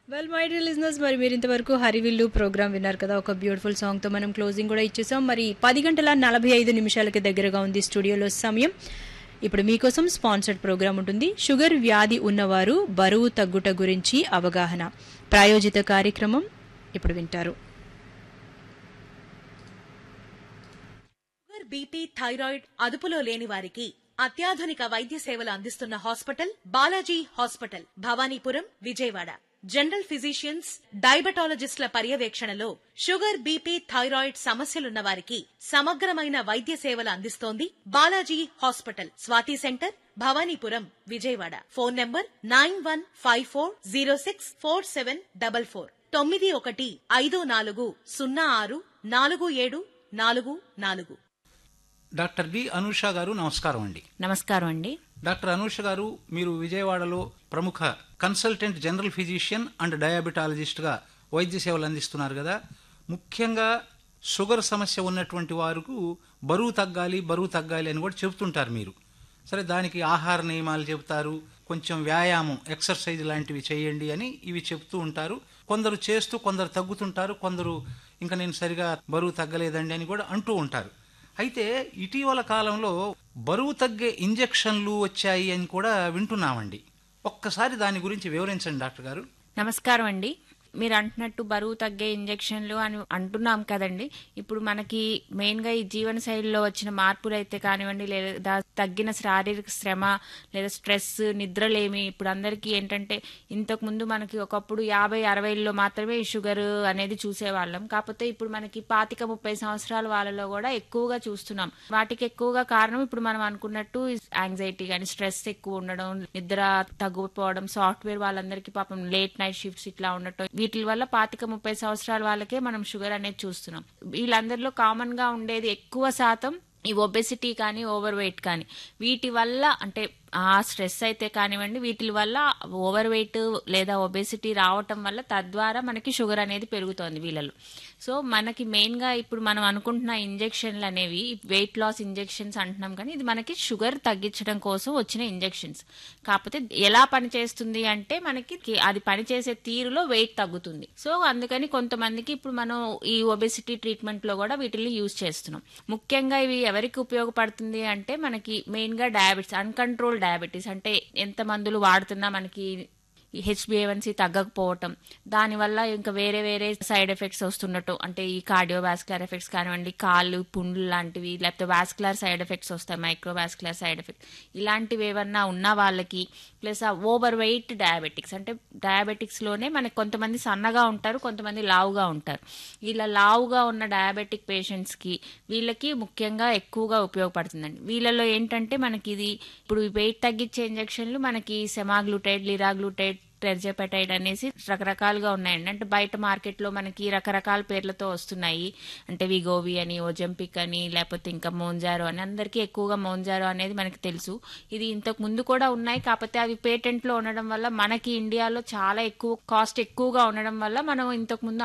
well my dear listeners మరి మీరు ఇంతవరకు హరివిల్లు ప్రోగ్రామ్ విన్నారు కదా ఒక బ్యూటిఫుల్ సాంగ్ తో మనం క్లోజింగ్ కూడా ఇచ్చేసాం మరి పది గంటల నలభై ఐదు నిమిషాలకి దగ్గరగా ఉంది స్టూడియోలో సమయం ఇప్పుడు మీకోసం స్పాన్సర్డ్ ప్రోగ్రామ్ ఉంటుంది షుగర్ వ్యాధి ఉన్నవారు బరువు తగ్గుట గురించి అవగాహన ప్రాయోజిత కార్యక్రమం ఇప్పుడు వింటారు షుగర్ బీపీ థైరాయిడ్ అదుపులో లేని వారికి అత్యాధునిక వైద్య సేవలు అందిస్తున్న hospital Balaji hospital Bhavanipuram Vijayawada general physicians డయాబెటాలజిస్టుల పర్యవేక్షణలో షుగర్ బీపీ థైరాయిడ్ సమస్యలున్న వారికి సమగ్రమైన వైద్య సేవలు అందిస్తోంది Balaji hospital Swathi centre Bhavanipuram Vijayawada phone number nine one five four zero six four seven double four తొమ్మిది ఒకటి ఐదు నాలుగు సున్నా ఆరు నాలుగు ఏడు నాలుగు నాలుగు డాక్టర్ డి అనూష గారు నమస్కారం అండి నమస్కారం అండి డాక్టర్ అనూష గారు మీరు విజయవాడలో ప్రముఖ consultant general physician and diabetologist గా వైద్య సేవలు అందిస్తున్నారు కదా ముఖ్యంగా షుగర్ సమస్య ఉన్నటువంటి వారికి బరువు తగ్గాలి బరువు తగ్గాలి అని కూడా చెబుతుంటారు మీరు సరే దానికి ఆహార నియమాలు చెబుతారు కొంచెం వ్యాయామం ఎక్సర్సైజ్ లాంటివి చేయండి అని ఇవి చెప్తూ ఉంటారు కొందరు చేస్తూ కొందరు తగ్గుతుంటారు కొందరు ఇంకా నేను సరిగా బరువు తగ్గలేదండి అని కూడా అంటూ ఉంటారు అయితే ఇటీవల కాలంలో బరువు తగ్గే ఇంజెక్షన్లు వచ్చాయి అని కూడా వింటున్నామండి ఒక్కసారి దాని గురించి వివరించండి డాక్టర్ గారు నమస్కారం అండి మీరు అంటున్నట్టు బరువు తగ్గే ఇంజెక్షన్లు అని అంటున్నాం కదండి ఇప్పుడు మనకి మెయిన్ గా ఈ జీవన శైలిలో వచ్చిన మార్పులు అయితే కానివ్వండి లేదా తగ్గిన శారీరక శ్రమ లేదా స్ట్రెస్ నిద్రలేమి ఇప్పుడు అందరికీ ఏంటంటే ఇంతకు ముందు మనకి ఒకప్పుడు యాభై అరవైలో మాత్రమే ఈ షుగర్ అనేది చూసేవాళ్ళం కాకపోతే ఇప్పుడు మనకి పాతిక ముప్పై సంవత్సరాల వాళ్ళలో కూడా ఎక్కువగా చూస్తున్నాం వాటికి ఎక్కువగా కారణం ఇప్పుడు మనం అనుకున్నట్టు యాంగ్జైటీ కానీ స్ట్రెస్ ఎక్కువ ఉండడం నిద్ర తగ్గిపోవడం సాఫ్ట్వేర్ వాళ్ళందరికీ పాపం లేట్ నైట్ షిఫ్ట్స్ ఇట్లా ఉండటం వీటి వల్ల పాతిక ముప్పై సంవత్సరాల వాళ్ళకే మనం షుగర్ అనేది చూస్తున్నాం వీళ్ళందరిలో కామన్ గా ఉండేది ఎక్కువ శాతం ఈ ఒబెసిటీ కానీ ఓవర్ వెయిట్ కానీ వీటి వల్ల అంటే ఆ స్ట్రెస్ అయితే కానివ్వండి వీటి వల్ల ఓవర్ వెయిట్ లేదా ఒబెసిటీ రావటం వల్ల తద్వారా మనకి షుగర్ అనేది పెరుగుతోంది వీళ్ళలో సో మనకి మెయిన్ గా ఇప్పుడు మనం అనుకుంటున్న ఇంజెక్షన్లు అనేవి వెయిట్ లాస్ ఇంజెక్షన్స్ అంటున్నాం కానీ ఇది మనకి షుగర్ తగ్గించడం కోసం వచ్చిన ఇంజెక్షన్స్ కాకపోతే ఎలా పనిచేస్తుంది అంటే మనకి అది పనిచేసే తీరులో వెయిట్ తగ్గుతుంది సో అందుకని కొంతమందికి ఇప్పుడు మనం ఈ ఒబెసిటీ ట్రీట్మెంట్ లో కూడా వీటిని యూజ్ చేస్తున్నాం ముఖ్యంగా ఇవి ఎవరికి ఉపయోగపడుతుంది అంటే మనకి మెయిన్ గా డయాబెటీస్ అన్కంట్రోల్ డయాబెటీస్ అంటే ఎంత మందులు వాడుతున్నా మనకి హెచ్బిఏవన్సీ తగ్గకపోవటం దానివల్ల ఇంకా వేరే వేరే సైడ్ ఎఫెక్ట్స్ వస్తున్నట్టు అంటే ఈ కార్డియోవాస్కులర్ ఎఫెక్ట్స్ కానివ్వండి కాళ్ళు పుండ్లు లాంటివి లేకపోతే వాస్కులర్ సైడ్ ఎఫెక్ట్స్ వస్తాయి మైక్రోవాస్కులర్ సైడ్ ఎఫెక్ట్స్ ఇలాంటివి ఏమన్నా ఉన్న వాళ్ళకి ప్లస్ ఆ ఓవర్ వెయిట్ డయాబెటిక్స్ అంటే డయాబెటిక్స్ లోనే మనకి కొంతమంది సన్నగా ఉంటారు కొంతమంది లావుగా ఉంటారు ఇలా లావుగా ఉన్న డయాబెటిక్ పేషెంట్స్ కి వీళ్ళకి ముఖ్యంగా ఎక్కువగా ఉపయోగపడుతుందండి వీళ్ళలో ఏంటంటే మనకి ఇది ఇప్పుడు వెయిట్ తగ్గించే ఇంజక్షన్లు మనకి సెమాగ్లూటైడ్ లిరాగ్లూటైడ్ టెర్జపెటైడ్ అనేసి రకరకాలుగా ఉన్నాయండి అంటే బయట మార్కెట్లో మనకి రకరకాల పేర్లతో వస్తున్నాయి అంటే విగోవి అని ఓజంపిక్ అని లేకపోతే ఇంకా మోంజారో అని అందరికీ ఎక్కువగా మోంజారో అనేది మనకి తెలుసు ఇది ఇంతకు ముందు కూడా ఉన్నాయి కాకపోతే అవి పేటెంట్లో ఉండడం వల్ల మనకి ఇండియాలో చాలా ఎక్కువ కాస్ట్ ఎక్కువగా ఉండడం వల్ల మనం ఇంతకు ముందు